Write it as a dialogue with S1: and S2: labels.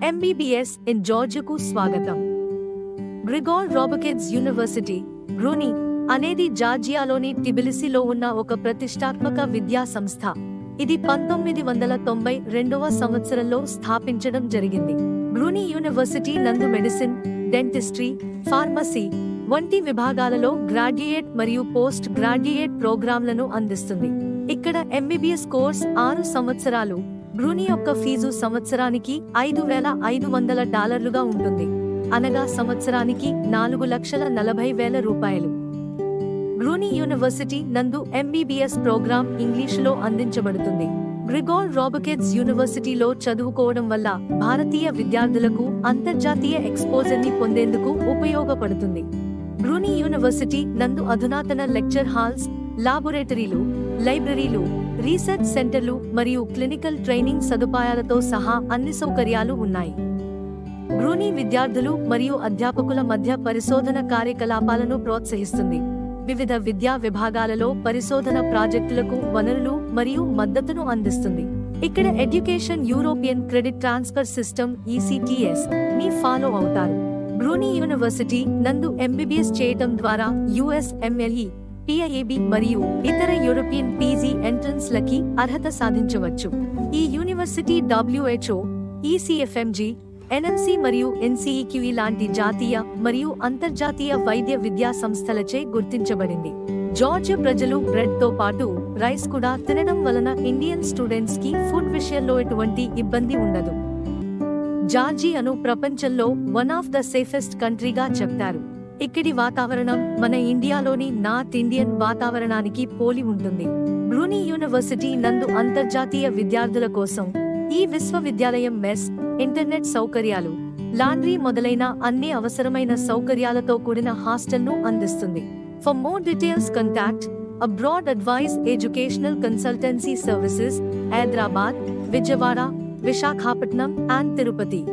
S1: MBBS in జార్జియాకు స్వాగతం గ్రిగోర్ రాబకెట్స్ university గ్రూని అనేది జార్జియాలోని టిబిలిసిలో ఉన్న ఒక ప్రతిష్టాత్మక విద్యా సంస్థ ఇది పంతొమ్మిది వందల తొంభై రెండవ సంవత్సరంలో స్థాపించడం జరిగింది బ్రూని యూనివర్సిటీ నందు మెడిసిన్ డెంటిస్ట్రీ ఫార్మసీ వంటి విభాగాలలో గ్రాడ్యుయేట్ మరియు పోస్ట్ గ్రాడ్యుయేట్ ప్రోగ్రాంలను అందిస్తుంది ఇక్కడ ఎంబీబీఎస్ కోర్స్ ఆరు సంవత్సరాలు బ్రూని యొక్క ఫీజు సంవత్సరానికి ఐదు వేల ఐదు వందల డాలర్లుగా ఉంటుంది అనగా సంవత్సరానికి నాలుగు లక్షల నలభై వేల రూపాయలు బ్రూని యూనివర్సిటీ నందు ఎంబీబీఎస్ ప్రోగ్రాం ఇంగ్లీషులో అందించబడుతుంది గ్రిగోర్ రాబకెట్స్ యూనివర్సిటీలో చదువుకోవడం వల్ల భారతీయ విద్యార్థులకు అంతర్జాతీయ ఎక్స్పోజర్ ని పొందేందుకు ఉపయోగపడుతుంది బ్రూని యూనివర్సిటీ నందు అధునాతన లెక్చర్ హాల్స్ లాబొరేటరీలు లైబ్రరీలు రీసెర్చ్ సెంటర్లు మరియు క్లినికల్ ట్రైనింగ్ సదుపాయాలతో సహా అన్ని సౌకర్యాలు ఉన్నాయి బ్రూనీ విద్యార్థులు మరియు అధ్యాపకుల మధ్య పరిశోధన కార్యకలాపాలను ప్రోత్సహిస్తుంది వివిధ విద్యా విభాగాలలో పరిశోధన ప్రాజెక్టులకు వనరులు మరియు మద్దతును అందిస్తుంది ఇక్కడ education European credit transfer system ECTS ని ఫాలో అవుతారు బ్రూనీ యూనివర్సిటీ నందు ఎంబీబీఎస్ చేయటం ద్వారా యుఎస్ ఎంఎల్ఈ పిఐఏబి మరియు ఇతర యూరోపియన్ పీజీ ఎంట్రన్స్ లకి అర్హత సాధించవచ్చు ఈ యూనివర్సిటీ డబ్ల్యూహెచ్ఓ ఈసీఎఫ్ఎంజీ ఎన్ఎంసి మరియు ఎన్సీఈక్యూఈ లాంటి జాతీయ మరియు అంతర్జాతీయ వైద్య విద్యా సంస్థలచే గుర్తించబడింది జార్జియా ప్రజలు బ్రెడ్ తో పాటు రైస్ కూడా తినడం వలన ఇండియన్ స్టూడెంట్స్ కి ఫుడ్ విషయంలో ఎటువంటి ఇబ్బంది ఉండదు జార్జియాను ప్రపంచంలో వన్ ఆఫ్ ద సేఫెస్ట్ కంట్రీగా చెప్తారు ఇక్కడి వాతావరణం మన ఇండియాలోని నార్త్ ఇండియన్ వాతావరణానికి పోలి ఉంటుంది బ్రూనీ యూనివర్సిటీ నందు అంతర్జాతీయ విద్యార్థుల కోసం ఈ విశ్వవిద్యాలయం మెస్ ఇంటర్నెట్ సౌకర్యాలు లాండ్రీ మొదలైన అన్ని అవసరమైన సౌకర్యాలతో కూడిన హాస్టల్ను అందిస్తుంది for more details contact abroad advise educational consultancy services Hyderabad Vijayawada Visakhapatnam and Tirupati